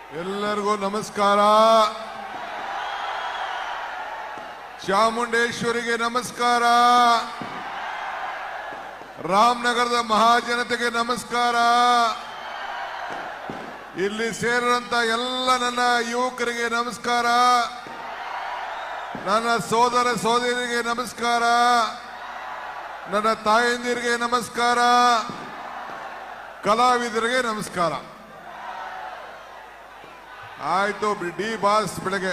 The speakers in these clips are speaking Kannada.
ಎಲ್ಲರಿಗೂ ನಮಸ್ಕಾರ ಚಾಮುಂಡೇಶ್ವರಿಗೆ ನಮಸ್ಕಾರ ರಾಮನಗರದ ಮಹಾಜನತೆಗೆ ನಮಸ್ಕಾರ ಇಲ್ಲಿ ಸೇರಿದಂತ ಎಲ್ಲ ನನ್ನ ಯುವಕರಿಗೆ ನಮಸ್ಕಾರ ನನ್ನ ಸೋದರ ಸೋದರಿಗೆ ನಮಸ್ಕಾರ ನನ್ನ ತಾಯಂದಿರಿಗೆ ನಮಸ್ಕಾರ ಕಲಾವಿದರಿಗೆ ನಮಸ್ಕಾರ ಆಯ್ತು ಬಿ- ಡಿ ಬಾಸ್ ಬೆಳಗ್ಗೆ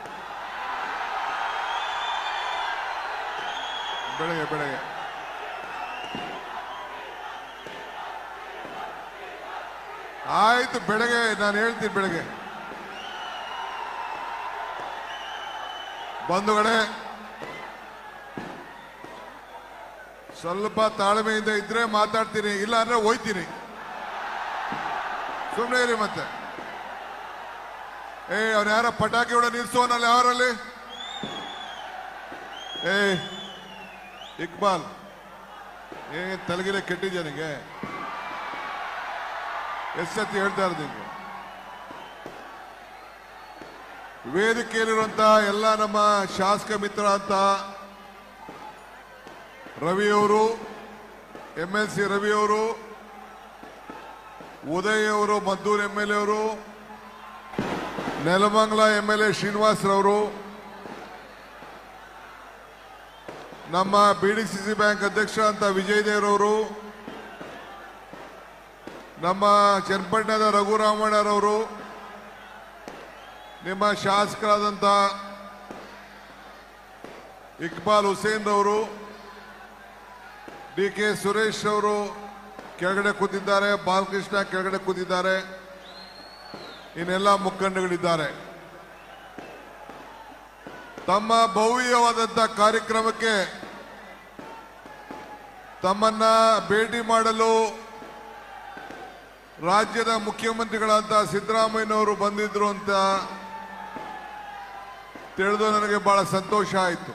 ಬೆಳಗ್ಗೆ ಬೆಳಗ್ಗೆ ಆಯ್ತು ಬೆಳಗ್ಗೆ ನಾನು ಹೇಳ್ತೀನಿ ಬೆಳಗ್ಗೆ ಬಂಧುಗಳೇ ಸ್ವಲ್ಪ ತಾಳ್ಮೆಯಿಂದ ಇದ್ರೆ ಮಾತಾಡ್ತೀನಿ ಇಲ್ಲ ಅಂದ್ರೆ ಹೋಯ್ತೀನಿ ಸುಮ್ಮನೆ ಇರಿ ಮತ್ತೆ ಏ ಅವ್ನು ಯಾರ ಪಟಾಕಿ ಹೊಡ ನಿಲ್ಸೋನಲ್ಲ ಯಾರಲ್ಲಿ ಏ ಇಕ್ಬಾಲ್ ಏ ತಲೆಗಿಲೆ ಕೆಟ್ಟಿದ್ಯಾ ನಿಂಗೆ ಎಷ್ಟು ಸತಿ ಹೇಳ್ತಾ ಇರೋದು ನಿಂಗೆ ವೇದಿಕೆಯಲ್ಲಿರುವಂತ ಎಲ್ಲ ನಮ್ಮ ಶಾಸಕ ಮಿತ್ರ ಅಂತ ರವಿಯವರು ಎಂ ಎಲ್ ಸಿ ರವಿಯವರು ಉದಯ್ ಅವರು ಮದ್ದೂರು ಎಂ ಎಲ್ ಎ ಅವರು ನೆಲಮಂಗಲ ಎಂ ಎಲ್ ಎ ಶ್ರೀನಿವಾಸರವರು ನಮ್ಮ B D C C bank ಅಧ್ಯಕ್ಷ ಅಂತ ವಿಜಯ್ ದೇವ್ರವರು ನಮ್ಮ ಚನ್ನಪಟ್ಟಣದ ರಘುರಾಮಣ್ಣರವರು ನಿಮ್ಮ ಶಾಸಕರಾದಂಥ ಇಕ್ಬಾಲ್ ಹುಸೇನ್ ರವರು ಡಿ ಕೆ ಸುರೇಶ್ ಅವರು ಕೆಳಗಡೆ ಕೂತಿದ್ದಾರೆ ಬಾಲಕೃಷ್ಣ ಕೆಳಗಡೆ ಕೂತಿದ್ದಾರೆ ಇನ್ನೆಲ್ಲ ಮುಖಂಡಗಳಿದ್ದಾರೆ ತಮ್ಮ ಭವ್ಯವಾದಂಥ ಕಾರ್ಯಕ್ರಮಕ್ಕೆ ತಮ್ಮನ್ನ ಭೇಟಿ ಮಾಡಲು ರಾಜ್ಯದ ಮುಖ್ಯಮಂತ್ರಿಗಳಾದ ಸಿದ್ದರಾಮಯ್ಯನವರು ಬಂದಿದ್ರು ಅಂತ ತಿಳಿದು ನನಗೆ ಬಹಳ ಸಂತೋಷ ಆಯಿತು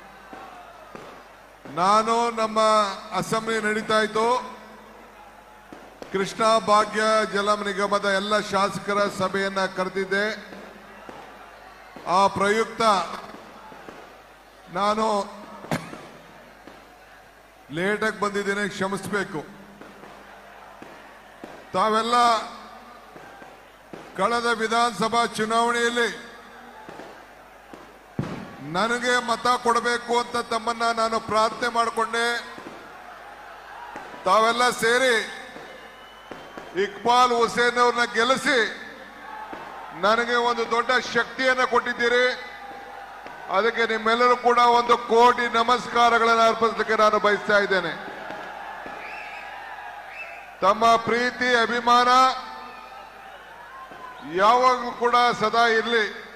ನಾನು ನಮ್ಮ ಅಸೆಂಬ್ಲಿ ನಡೀತಾ ಇತ್ತು ಕೃಷ್ಣ ಭಾಗ್ಯ ಜಲ ನಿಗಮದ ಎಲ್ಲ ಶಾಸಕರ ಸಭೆಯನ್ನ ಕರೆದಿದ್ದೆ ಆ ಪ್ರಯುಕ್ತ ನಾನು ಲೇಟಾಗಿ ಬಂದಿದ್ದೇನೆ ಕ್ಷಮಿಸಬೇಕು ತಾವೆಲ್ಲ ಕಳೆದ ವಿಧಾನಸಭಾ ಚುನಾವಣೆಯಲ್ಲಿ ನನಗೆ ಮತ ಕೊಡಬೇಕು ಅಂತ ತಮ್ಮನ್ನ ನಾನು ಪ್ರಾರ್ಥನೆ ಮಾಡಿಕೊಂಡೆ ತಾವೆಲ್ಲ ಸೇರಿ ಇಕ್ಬಾಲ್ ಹುಸೇನ್ ಅವ್ರನ್ನ ಗೆಲ್ಲಿಸಿ ನನಗೆ ಒಂದು ದೊಡ್ಡ ಶಕ್ತಿಯನ್ನು ಕೊಟ್ಟಿದ್ದೀರಿ ಅದಕ್ಕೆ ನಿಮ್ಮೆಲ್ಲರೂ ಕೂಡ ಒಂದು ಕೋಟಿ ನಮಸ್ಕಾರಗಳನ್ನು ಅರ್ಪಿಸಲಿಕ್ಕೆ ನಾನು ಬಯಸ್ತಾ ಇದ್ದೇನೆ ತಮ್ಮ ಪ್ರೀತಿ ಅಭಿಮಾನ ಯಾವಾಗಲೂ ಕೂಡ ಸದಾ ಇರಲಿ